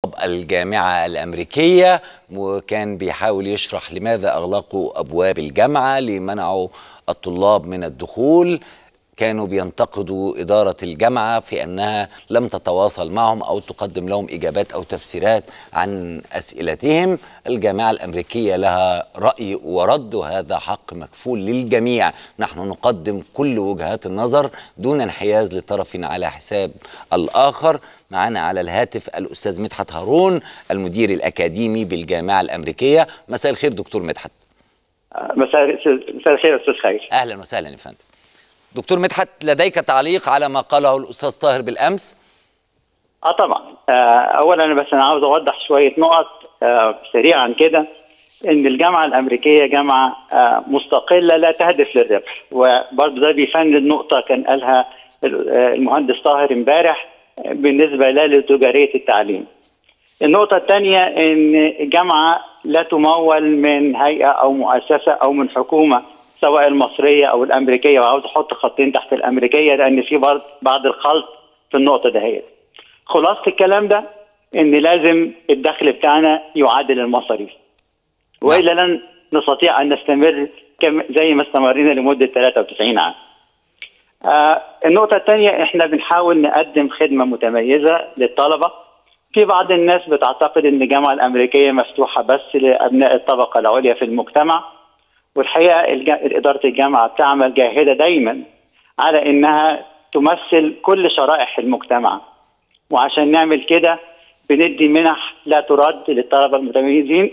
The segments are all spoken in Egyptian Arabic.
الجامعة الأمريكية وكان بيحاول يشرح لماذا أغلقوا أبواب الجامعة لمنعوا الطلاب من الدخول كانوا بينتقدوا إدارة الجامعة في أنها لم تتواصل معهم أو تقدم لهم إجابات أو تفسيرات عن أسئلتهم الجامعة الأمريكية لها رأي ورد وهذا حق مكفول للجميع نحن نقدم كل وجهات النظر دون انحياز لطرف على حساب الآخر معنا على الهاتف الأستاذ مدحت هارون المدير الأكاديمي بالجامعة الأمريكية مساء الخير دكتور مدحت مساء مساء الخير استاذ خير أهلا وسهلا يا فندم دكتور مدحت لديك تعليق على ما قاله الأستاذ طاهر بالأمس اه طبعا آه اولا بس انا عاوز اوضح شويه نقط آه سريعا كده ان الجامعه الامريكيه جامعه آه مستقله لا تهدف للربح وبرضه ده بيفند نقطه كان قالها المهندس طاهر امبارح بالنسبه لتجاريه التعليم. النقطة الثانية إن الجامعة لا تمول من هيئة أو مؤسسة أو من حكومة سواء المصرية أو الأمريكية وعاوز أحط خطين تحت الأمريكية لأن في بعض الخلط في النقطة دهيت. خلاصة الكلام ده إن لازم الدخل بتاعنا يعادل المصاريف. وإلا لن نستطيع أن نستمر زي ما استمرينا لمدة 93 عام. آه النقطة الثانية احنا بنحاول نقدم خدمة متميزة للطلبة في بعض الناس بتعتقد ان الجامعة الأمريكية مفتوحة بس لأبناء الطبقة العليا في المجتمع والحقيقة إدارة الجامعة بتعمل جاهدة دايما على انها تمثل كل شرائح المجتمع وعشان نعمل كده بندي منح لا ترد للطلبة المتميزين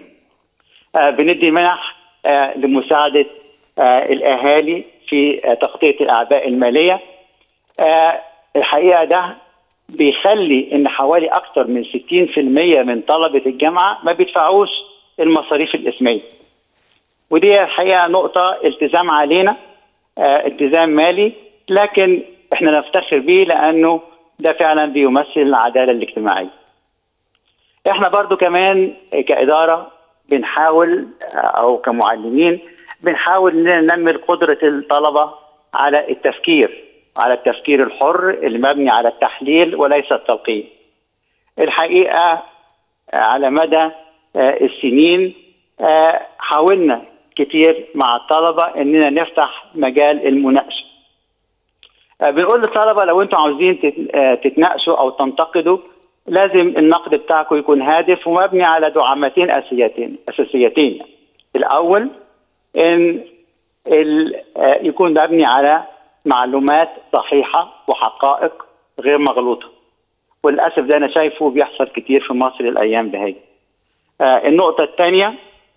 آه بندي منح آه لمساعدة الأهالي في تغطيه الاعباء الماليه آه الحقيقه ده بيخلي ان حوالي اكثر من 60% من طلبه الجامعه ما بيدفعوش المصاريف الاسميه ودي الحقيقه نقطه التزام علينا آه التزام مالي لكن احنا نفتخر بيه لانه ده فعلا بيمثل العداله الاجتماعيه احنا برضو كمان كاداره بنحاول او كمعلمين بنحاول ننمي قدرة الطلبة على التفكير على التفكير الحر المبني على التحليل وليس التلقين الحقيقة على مدى السنين حاولنا كتير مع الطلبة اننا نفتح مجال المناقشة بنقول للطلبة لو انتم عاوزين تتناقشوا او تنتقدوا لازم النقد بتاعكم يكون هادف ومبني على دعامتين اساسيتين اساسيتين الاول ان يكون مبني على معلومات صحيحه وحقائق غير مغلوطه وللاسف ده انا شايفه بيحصل كتير في مصر الايام دهي آه النقطه الثانيه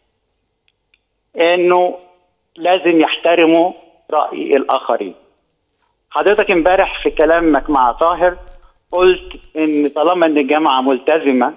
انه لازم يحترموا راي الاخرين حضرتك امبارح في كلامك مع طاهر قلت ان طالما ان الجامعه ملتزمه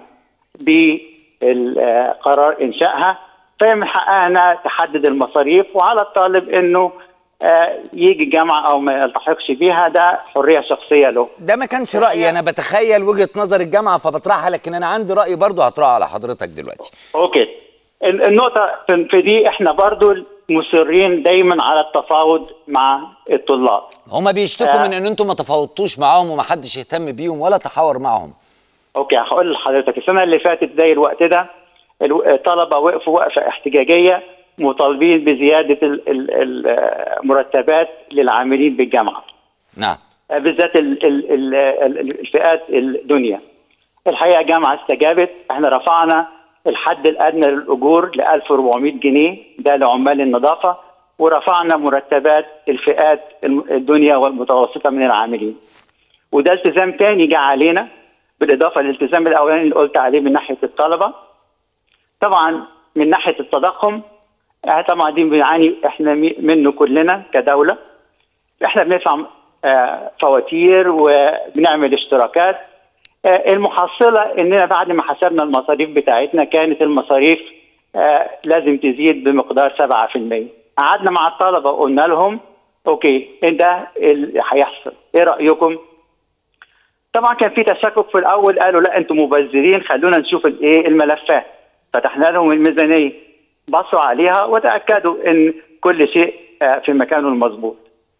بقرار انشائها فهي من حقها انها تحدد المصاريف وعلى الطالب انه آه يجي الجامعه او ما يلتحقش بيها ده حريه شخصيه له. ده ما كانش رايي انا بتخيل وجهه نظر الجامعه فبطرحها لكن انا عندي راي برضه هطرحه على حضرتك دلوقتي. اوكي. النقطه في دي احنا برضه مصرين دايما على التفاوض مع الطلاب. هما بيشتكوا آه من ان انتم ما تفاوضتوش معاهم وما حدش يهتم بيهم ولا تحاور معاهم. اوكي هقول لحضرتك السنه اللي فاتت زي الوقت ده الطلبه وقفوا وقفه احتجاجيه مطالبين بزياده المرتبات للعاملين بالجامعه. نعم. بالذات الفئات الدنيا. الحقيقه الجامعه استجابت احنا رفعنا الحد الادنى للاجور ل 1400 جنيه ده لعمال النظافه ورفعنا مرتبات الفئات الدنيا والمتوسطه من العاملين. وده التزام تاني جه علينا بالاضافه للالتزام الاولاني اللي قلت عليه من ناحيه الطلبه طبعا من ناحيه التضخم طبعا دي بنعاني احنا منه كلنا كدوله احنا بندفع فواتير وبنعمل اشتراكات المحصله اننا بعد ما حسبنا المصاريف بتاعتنا كانت المصاريف لازم تزيد بمقدار 7% قعدنا مع الطلبه وقلنا لهم اوكي ده اللي هيحصل ايه رايكم طبعا كان في تشكك في الاول قالوا لا انتم مبذرين خلونا نشوف الايه الملفات فتحنا لهم الميزانيه بصوا عليها وتاكدوا ان كل شيء في مكانه المظبوط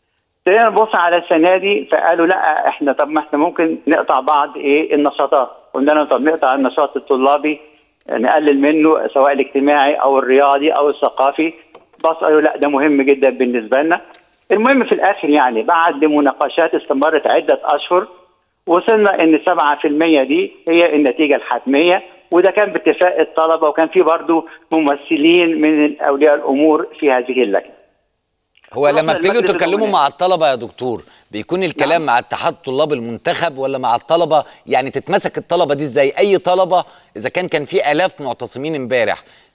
ابتدينا نبص على السنه دي فقالوا لا احنا طب ما احنا ممكن نقطع بعض ايه النشاطات قلنا لهم طب نقطع النشاط الطلابي نقلل منه سواء الاجتماعي او الرياضي او الثقافي بس قالوا لا ده مهم جدا بالنسبه لنا المهم في الاخر يعني بعد مناقشات استمرت عده اشهر وصلنا ان 7% دي هي النتيجه الحتميه وده كان باتفاق الطلبه وكان في برضه ممثلين من اولياء الامور في هذه اللجنه. هو لما رحنا بتيجوا المجلس تتكلموا الأمني. مع الطلبه يا دكتور بيكون الكلام نعم. مع اتحاد طلاب المنتخب ولا مع الطلبه يعني تتمسك الطلبه دي ازاي اي طلبه اذا كان كان في الاف معتصمين امبارح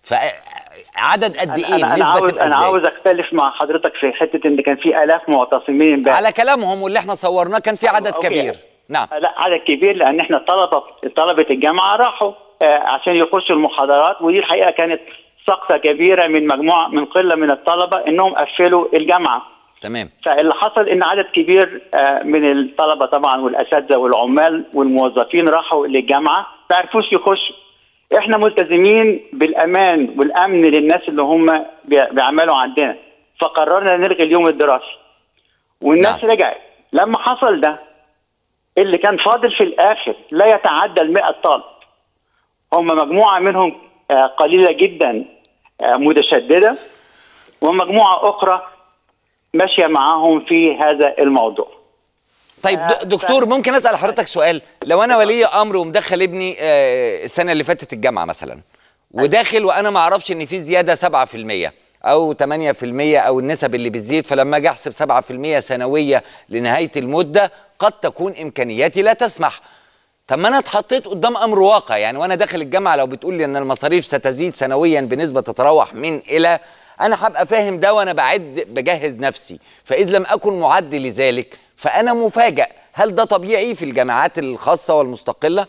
فعدد قد ايه انا, أنا النسبه عاوز تبقى انا ازاي عاوز اختلف مع حضرتك في حته ان كان في الاف معتصمين امبارح على كلامهم واللي احنا صورناه كان في عدد أوكي. كبير نعم لا عدد كبير لان احنا طلبه طلبه الجامعه راحوا آه، عشان يخشوا المحاضرات ودي الحقيقه كانت سقطه كبيره من مجموعه من قله من الطلبه انهم قفلوا الجامعه تمام فاللي حصل ان عدد كبير آه، من الطلبه طبعا والاساتذه والعمال والموظفين راحوا للجامعه ما عرفوش يخشوا احنا ملتزمين بالامان والامن للناس اللي هم بي- بيعملوا عندنا فقررنا نلغي اليوم الدراسي والناس نعم. رجعت لما حصل ده اللي كان فاضل في الاخر لا يتعدى ال 100 طالب هم مجموعه منهم آه، قليله جدا آه، متشدده ومجموعه اخرى ماشيه معاهم في هذا الموضوع طيب آه، د- دكتور ممكن اسال حضرتك سؤال لو انا ولي امر ومدخل ابني آه، السنه اللي فاتت الجامعه مثلا وداخل وانا ما اعرفش ان في زياده 7% او 8% او النسب اللي بتزيد فلما اجي احسب 7% سنويه لنهايه المده قد تكون امكانياتي لا تسمح طب ما انا اتحطيت قدام امر واقع يعني وانا داخل الجامعه لو بتقول لي ان المصاريف ستزيد سنويا بنسبه تتراوح من الى انا هبقى فاهم ده وانا بعد بجهز نفسي فاذ لم اكن معد لذلك فانا مفاجئ هل ده طبيعي في الجامعات الخاصه والمستقله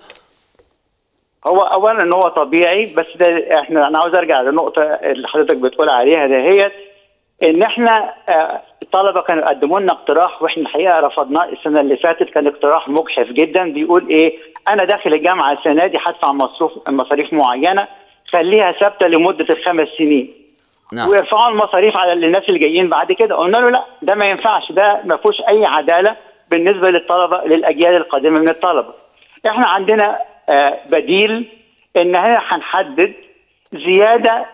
هو اولا ان هو طبيعي بس ده احنا انا عاوز ارجع للنقطه اللي حضرتك بتقول عليها دهيت ان احنا آه، الطلبه كانوا قدموا لنا اقتراح واحنا الحقيقه رفضناه السنه اللي فاتت كان اقتراح مجحف جدا بيقول ايه انا داخل الجامعه السنه دي هدفع مصروف مصاريف معينه خليها ثابته لمده الخمس سنين نعم ويرفعوا المصاريف على الناس اللي جايين بعد كده قلنا له لا ده ما ينفعش ده ما فيهوش اي عداله بالنسبه للطلبه للاجيال القادمه من الطلبه احنا عندنا آه، بديل ان احنا هنحدد زياده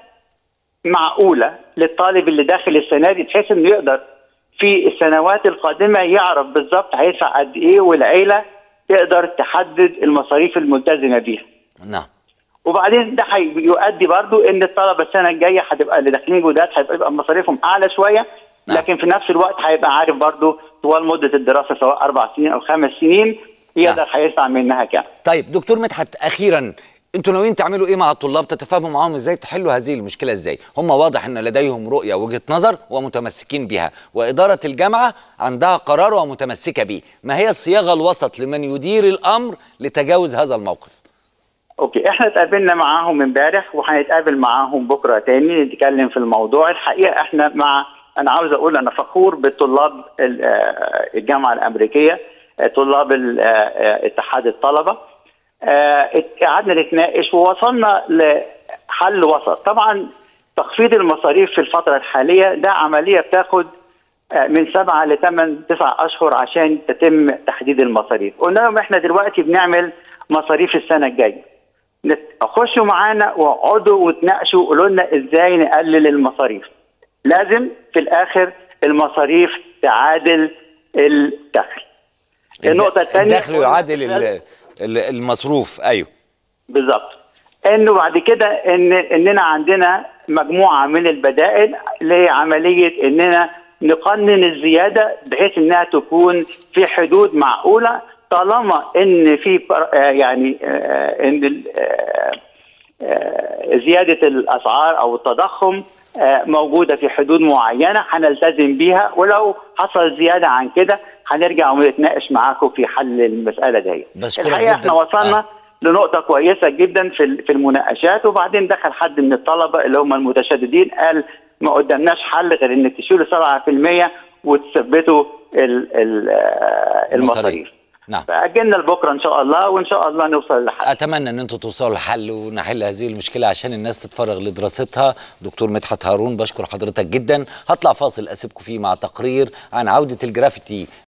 معقوله للطالب اللي داخل السنه دي بحيث انه يقدر في السنوات القادمه يعرف بالظبط هيدفع قد ايه والعيله تقدر تحدد المصاريف الملتزمه بيها نعم وبعدين ده هيؤدي برضو ان الطلبه السنه الجايه هتبقى اللي داخلين جداد هيبقى مصاريفهم اعلى شويه نعم. لكن في نفس الوقت هيبقى عارف برضو طوال مده الدراسه سواء اربع سنين او خمس سنين يقدر هيدفع منها كام طيب دكتور مدحت اخيرا انتوا ناويين تعملوا ايه مع الطلاب تتفاهموا معاهم ازاي تحلوا هذه المشكله ازاي هم واضح ان لديهم رؤيه وجهه نظر ومتمسكين بها واداره الجامعه عندها قرار ومتمسكه به ما هي الصياغه الوسط لمن يدير الامر لتجاوز هذا الموقف اوكي احنا اتقابلنا معاهم امبارح وهنتقابل معاهم بكره تاني نتكلم في الموضوع الحقيقه احنا مع انا عاوز اقول انا فخور بطلاب ال- آه، الجامعه الامريكيه آه، طلاب ال- آه، آه، اتحاد الطلبه آه، ات- قعدنا نتناقش ووصلنا لحل وسط طبعا تخفيض المصاريف في الفتره الحاليه ده عمليه بتاخد آه، من سبعة لثمان تسع أشهر عشان تتم تحديد المصاريف قلنا لهم إحنا دلوقتي بنعمل مصاريف السنة الجاية نت- خشوا معانا واقعدوا وتناقشوا قولوا لنا ازاي نقلل المصاريف لازم في الاخر المصاريف تعادل الدخل النقطة الثانية الدخل يعادل ال- ال- المصروف ايوه بالظبط انه بعد كده ان اننا عندنا مجموعه من البدائل لعمليه اننا نقنن الزياده بحيث انها تكون في حدود معقوله طالما ان في بر- آه يعني آه ان ال- آه آه زياده الاسعار او التضخم آه موجوده في حدود معينه هنلتزم بيها ولو حصل زياده عن كده هنرجع ونتناقش معاكم في حل المساله دي بشكرك الحقيقه جداً. احنا وصلنا آه. آه. لنقطة كويسة جدا في ال- في المناقشات وبعدين دخل حد من الطلبة اللي هم المتشددين قال ما قدامناش حل غير انك تشيلوا 7% وتثبتوا ال- ال- آه، المصاريف. المصاريف نعم. فاجلنا لبكره ان شاء الله وان شاء الله نوصل لحل اتمنى ان انتم توصلوا لحل ونحل هذه المشكله عشان الناس تتفرغ لدراستها دكتور مدحت هارون بشكر حضرتك جدا هطلع فاصل اسيبكم فيه مع تقرير عن عوده الجرافيتي